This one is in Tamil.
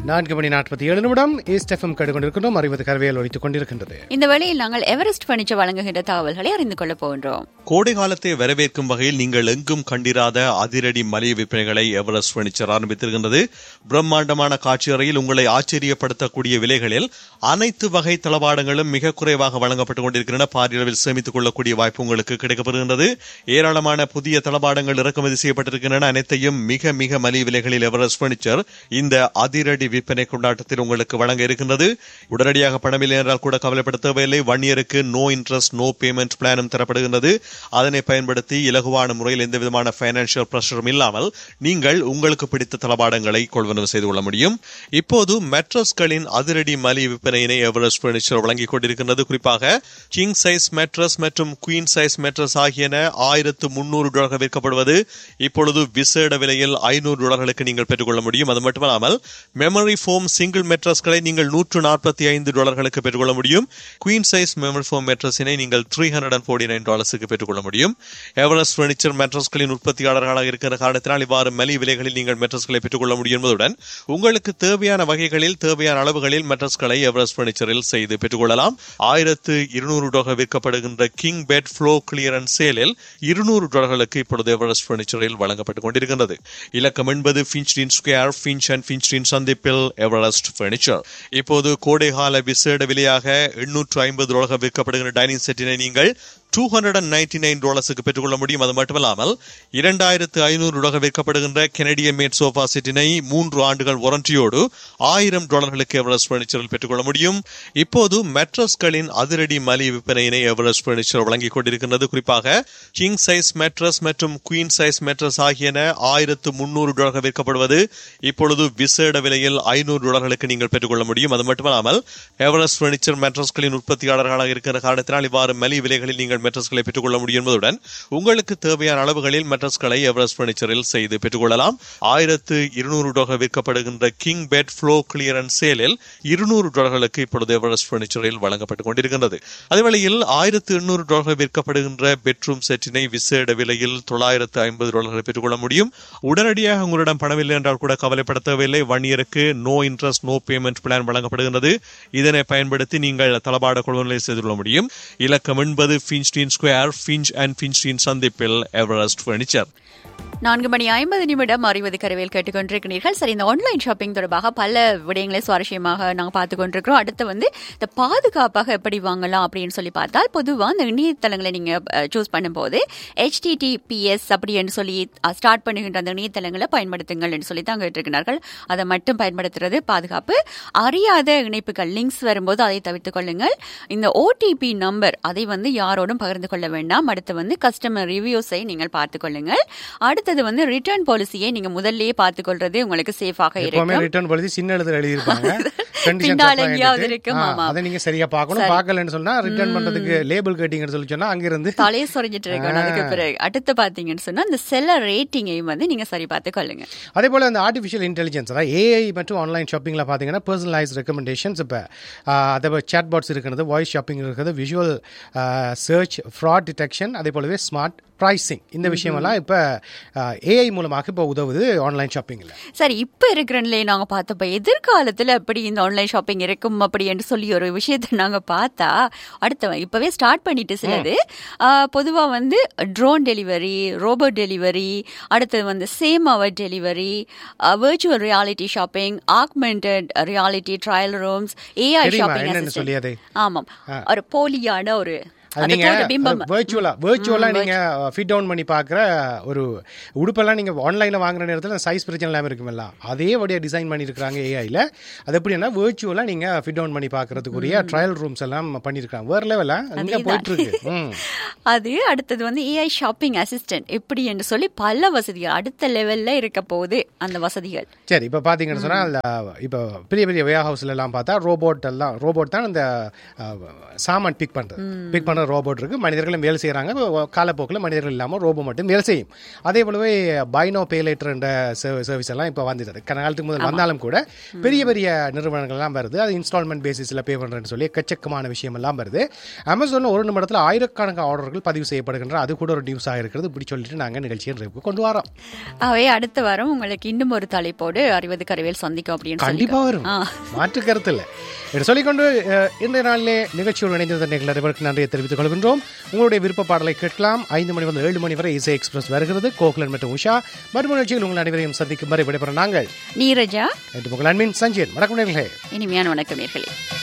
நான்கு மணி நாற்பத்தி ஏழு நிமிடம் ஈஸ்ட் எஃப்எம் கேட்டுக்கொண்டிருக்கின்றோம் அறிவது கரவையில் ஒழித்துக் கொண்டிருக்கின்றது இந்த வேளையில் நாங்கள் எவரெஸ்ட் பணிச்ச வழங்குகின்ற தகவல்களை அறிந்து கொள்ளப் போகின்றோம் கோடை காலத்தை வரவேற்கும் வகையில் நீங்கள் எங்கும் கண்டிராத அதிரடி மலிய விற்பனைகளை எவரெஸ்ட் பர்னிச்சர் ஆரம்பித்திருக்கின்றது பிரம்மாண்டமான காட்சியறையில் உங்களை ஆச்சரியப்படுத்தக்கூடிய விலைகளில் அனைத்து வகை தளபாடங்களும் மிக குறைவாக வழங்கப்பட்டுக் கொண்டிருக்கின்றன பாரியளவில் சேமித்துக் கொள்ளக்கூடிய வாய்ப்பு உங்களுக்கு கிடைக்கப்படுகின்றது ஏராளமான புதிய தளபாடங்கள் இறக்குமதி செய்யப்பட்டிருக்கின்றன அனைத்தையும் மிக மிக மலிய விலைகளில் எவரெஸ்ட் பர்னிச்சர் இந்த அதிரடி விற்பனை கொண்டாட்டத்தில் உங்களுக்கு வழங்க இருக்கின்றது உடனடியாக பணமில்லை என்றால் கூட கவலைப்பட தேவையில்லை ஒன் இயருக்கு நோ இன்ட்ரெஸ்ட் நோ பேமெண்ட் பிளானும் தரப்படுகின்றது அதனை பயன்படுத்தி இலகுவான முறையில் எந்த விதமான பைனான்சியல் பிரஷரும் இல்லாமல் நீங்கள் உங்களுக்கு பிடித்த தளபாடங்களை கொள்வனவு செய்து கொள்ள முடியும் இப்போது மெட்ரஸ்களின் அதிரடி மலி விற்பனையினை எவரெஸ்ட் பர்னிச்சர் வழங்கிக் கொண்டிருக்கின்றது குறிப்பாக கிங் சைஸ் மெட்ரஸ் மற்றும் குயின் சைஸ் மெட்ரஸ் ஆகியன ஆயிரத்து முன்னூறு டாலர்கள் விற்கப்படுவது இப்பொழுது விசேட விலையில் ஐநூறு டாலர்களுக்கு நீங்கள் பெற்றுக்கொள்ள முடியும் அது மட்டுமல்லாமல் மெமரி ஃபோம் சிங்கிள் மெட்ரஸ்களை நீங்கள் நூற்று நாற்பத்தி ஐந்து டாலர்களுக்கு பெற்றுக்கொள்ள முடியும் குயின் சைஸ் மெமரி ஃபோம் மெட்ரஸினை நீங்கள் three hundred and forty nine டாலர்ஸுக்கு பெற்றுக்கொள்ள முடியும் எவரெஸ்ட் பர்னிச்சர் மெட்ரஸ்களின் உற்பத்தியாளர்களாக இருக்கிற காரணத்தினால் இவ்வாறு மலி விலைகளில் நீங்கள் மெட்ரஸ்களை பெற்றுக்கொள்ள முடியும் என்பதுடன் உங்களுக்கு தேவையான வகைகளில் தேவையான அளவுகளில் மெட்ரஸ்களை எவரெஸ்ட் பர்னிச்சரில் செய்து பெற்றுக்கொள்ளலாம் ஆயிரத்து இருநூறு டாலர் விற்கப்படுகின்ற கிங் பெட் ஃப்ளோ கிளியரன்ஸ் சேலில் இருநூறு டாலர்களுக்கு இப்பொழுது எவரெஸ்ட் பர்னிச்சரில் வழங்கப்பட்டுக் கொண்டிருக்கின்றது இலக்கம் என்பது Finchdene square Finch and Finchdene சந்திப்பில் எவரெஸ்ட் பர்னிச்சர் இப்போது கோடைகால விசேட விலையாக எண்ணூற்று ஐம்பது டாலர்கள் விற்கப்படுகின்ற டைனிங் செட்டினை நீங்கள் two hundred and ninety nine டாலர்ஸுக்கு பெற்றுக்கொள்ள முடியும் அது மட்டுமல்லாமல் இரண்டாயிரத்து ஐநூறு டாலர் விற்கப்படுகின்ற கெனடிய மேட் சோஃபா செட்டினை மூன்று ஆண்டுகள் வாரண்டியோடு ஆயிரம் டாலர்களுக்கு எவரெஸ்ட் பர்னிச்சரில் பெற்றுக்கொள்ள முடியும் இப்போது மெட்ரஸ்களின் அதிரடி மலி விற்பனையினை எவரெஸ்ட் பர்னிச்சர் வழங்கிக் கொண்டிருக்கின்றது குறிப்பாக கிங் சைஸ் மெட்ரஸ் மற்றும் குயின் சைஸ் மெட்ரஸ் ஆகியன ஆயிரத்து முன்னூறு டாலர்கள் விற்கப்படுவது இப்பொழுது விசேட விலையில் ஐநூறு டாலர்களுக்கு நீங்கள் பெற்றுக்கொள்ள முடியும் அது மட்டுமல்லாமல் எவரெஸ்ட் பர்னிச்சர் மெட்ரஸ்களின் உற்பத்தியாளர்களாக இருக்கிற காரணத்தினால் இவ்வாறு மலி விலைகளில் நீங்கள் மெட்ரஸ்களை பெற்றுக்கொள்ள முடியும் என்பதுடன் உங்களுக்கு தேவையான அளவுகளில் மெட்ரஸ்களை எவரெஸ்ட் பர்னிச்சரில் செய்து பெற்றுக்கொள்ளலாம் ஆயிரத்து இருநூறு டாலர் விற்கப்படுகின்ற கிங் பெட் ஃப்ளோ கிளியரன்ஸ் சேலில் இருநூறு டாலர்களுக்கு இப்பொழுது எவரெஸ்ட் பர்னிச்சரில் வழங்கப்பட்டுக் கொண்டிருக்கின்றது அதேவேளையில் ஆயிரத்து எண்ணூறு டாலர் விற்கப்படுகின்ற பெட்ரூம் செட்டினை விசேட விலையில் தொள்ளாயிரத்து ஐம்பது டாலர்கள் பெற்றுக்கொள்ள முடியும் உடனடியாக உங்களிடம் பணமில்லை என்றால் கூட கவலைப்பட தேவையில்லை ஒன் இயருக்கு no interest no payment plan வழங்கப்படுகின்றது இதனை பயன்படுத்தி நீங்கள் தளபாட கொள்வனை செய்து கொள்ள முடியும் இலக்கம் என்பது Finchdene square Finch and Finchdene சந்திப்பில் எவரெஸ்ட் பர்னிச்சர் நான்கு மணி ஐம்பது நிமிடம் அறிவது கருவியில் கேட்டுக்கொண்டிருக்கிறீர்கள் சரி இந்த ஆன்லைன் ஷாப்பிங் தொடர்பாக பல விடயங்களை சுவாரஸ்யமாக நாங்கள் பார்த்து கொண்டிருக்கிறோம் அடுத்து வந்து இந்த பாதுகாப்பாக எப்படி வாங்கலாம் அப்படின்னு சொல்லி பார்த்தால் பொதுவாக இந்த இணையதளங்களை நீங்கள் சூஸ் பண்ணும்போது ஹெச்டிடிபிஎஸ் அப்படி என்று சொல்லி ஸ்டார்ட் பண்ணுகின்ற அந்த இணையதளங்களை பயன்படுத்துங்கள் என்று சொல்லி தான் கேட்டிருக்கிறார்கள் அதை மட்டும் பயன்படுத்துறது பாதுகாப்பு அறியாத இணைப்புகள் லிங்க்ஸ் வரும்போது அதை தவிர்த்துக் கொள்ளுங்கள் இந்த ஓடிபி நம்பர் அதை வந்து யாரோடும் பகிர்ந்து கொள்ள வேண்டாம் அடுத்து வந்து கஸ்டமர் ரிவ்யூஸை நீங்கள் பார்த்துக் கொள்ளுங்கள் அடுத்தது வந்து ரிட்டர்ன் பாலிசியை நீங்க முதல்லயே பார்த்துக் கொள்றது உங்களுக்கு சேஃபாக எப்பவுமே இருக்கும் ரிட்டர்ன் பாலிசி சின்ன எழுத்துல எழுதியிருப்பாங்க Conditions பின்னால் apply எங்கேயாவது ன்னுட்டு. இருக்கும், ஆ, ஆமா. அதை நீங்க சரியா பார்க்கணும் பார்க்கலன்னு சொன்னா ரிட்டர்ன் பண்றதுக்கு லேபிள் கேட்டீங்கன்னு சொல்லி சொன்னா அங்கிருந்து தலையை சொரிஞ்சிட்டு இருக்கணும் அதுக்கு பிறகு அடுத்து பாத்தீங்கன்னு சொன்னா இந்த செல்ல ரேட்டிங்கையும் வந்து நீங்க சரி பார்த்து கொள்ளுங்க அதே போல் அந்த ஆர்டிஃபிஷியல் இன்டெலிஜென்ஸ் அதாவது ஏஐ மற்றும் ஆன்லைன் ஷாப்பிங்கில் பார்த்தீங்கன்னா பர்சனலைஸ் ரெக்கமெண்டேஷன்ஸ் இப்போ அதே சேட் பாட்ஸ் இருக்கிறது வாய்ஸ் ஷாப்பிங் இருக்கிறது விஷுவல் சர்ச் ஃப்ராட் டிடெக்ஷன் அதே போலவே ஸ்மார்ட் ப்ரைசிங் இந்த விஷயமெல்லாம் இப்போ ஏஐ மூலமாக இப்போ உதவுது ஆன்லைன் ஷாப்பிங்கில் சரி இப்ப இருக்கிற நிலையை நாங்க பார்த்தப்ப எதிர்காலத்துல எப்படி இந்த ஆன்லைன் ஷாப்பிங் இருக்கும் அப்படி என்று சொல்லி ஒரு விஷயத்தை நாங்க பார்த்தா அடுத்த இப்பவே ஸ்டார்ட் பண்ணிட்டு சிலது ஆஹ், பொதுவா வந்து ட்ரோன் டெலிவரி ரோபோட் டெலிவரி அடுத்தது வந்து same hour delivery virtual reality shopping augmented reality trial rooms AI தெரியுமா ஷாப்பிங் என்னன்னு சொல்லி அது? ஆமாம் ஒரு போலியான ஒரு அது அதை நீங்க தோன்ற பிம்பம் வேர்ச்சுவலா வேர்ச்சுவலா நீங்க ஃபிட் டவுன் பண்ணி பார்க்குற ஒரு உடுப்பெல்லாம் நீங்க ஆன்லைன்ல வாங்குற நேரத்தில் சைஸ் பிரச்சனை இல்லாமல் இருக்குமில்ல அதே வழியா டிசைன் பண்ணியிருக்காங்க ஏஐல அது எப்படின்னா வேர்ச்சுவலா நீங்க ஃபிட் டவுன் பண்ணி பார்க்கறதுக்குரிய ட்ரையல் ரூம்ஸ் எல்லாம் பண்ணியிருக்காங்க வேற லெவலா நீங்க போயிட்டு இருக்கு ம். அது அடுத்தது வந்து ஏஐ ஷாப்பிங் அசிஸ்டன்ட் எப்படி என்று சொல்லி பல வசதிகள் அடுத்த லெவல்ல இருக்க போகுது அந்த வசதிகள் சரி இப்போ பார்த்தீங்கன்னு சொன்னா அந்த இப்போ பெரிய பெரிய வே ஹவுஸ்ல எல்லாம் பார்த்தா ரோபோட் எல்லாம் ரோபோட் தான் அந்த அஹ், சாமான் பிக் பண்றது பிக் பண்றது விதமான ரோபோட் இருக்கு மனிதர்களும் வேலை செய்கிறாங்க காலப்போக்கில் மனிதர்கள் இல்லாமல் ரோபோ மட்டும் வேலை செய்யும் அதே போலவே பைனோ பேலேட்டர் என்ற சர்வீஸ் எல்லாம் இப்போ வந்துடுது காலத்துக்கு முதல் வந்தாலும் கூட பெரிய பெரிய நிறுவனங்கள் எல்லாம் வருது அது இன்ஸ்டால்மெண்ட் பேசிஸில் பே பண்ணுறேன்னு சொல்லி எக்கச்சக்கமான விஷயம் எல்லாம் வருது அமேசானில் ஒரு நிமிடத்தில் ஆயிரக்கணக்கான ஆர்டர்கள் பதிவு செய்யப்படுகின்ற அது கூட ஒரு நியூஸாக இருக்கிறது இப்படி சொல்லிட்டு நாங்கள் நிகழ்ச்சியை நிறைவுக்கு கொண்டு வரோம் அவை அடுத்த வாரம் உங்களுக்கு இன்னும் ஒரு தலைப்போடு அறிவது கருவியல் சந்திக்கும் அப்படின்னு சொல்லி கண்டிப்பா வரும் ஆ. மாற்று கருத்து இல்லை என்று சொல்லிக்கொண்டு அஹ், இன்றைய நாளிலே நிகழ்ச்சியோடு இணைந்திருந்த நீங்கள் அனைவருக்கும் நன்றியை தெரிவித்துக் கொள்கின்றோம் உங்களுடைய விருப்ப பாடலை கேட்கலாம் ஐந்து மணி முதல் ஏழு மணி வரை இசை எக்ஸ்பிரஸ் வருகிறது கோகுலன் மற்றும் உஷா மறு நிகழ்ச்சியில் உங்கள் அனைவரையும் சந்திக்கும் வரை விடைபெற நாங்கள் நீரஜா என்று உங்கள் அன்பின் சஞ்சயன் வணக்கம் நேர்களே இனிமையான வணக்கம் நேர்களே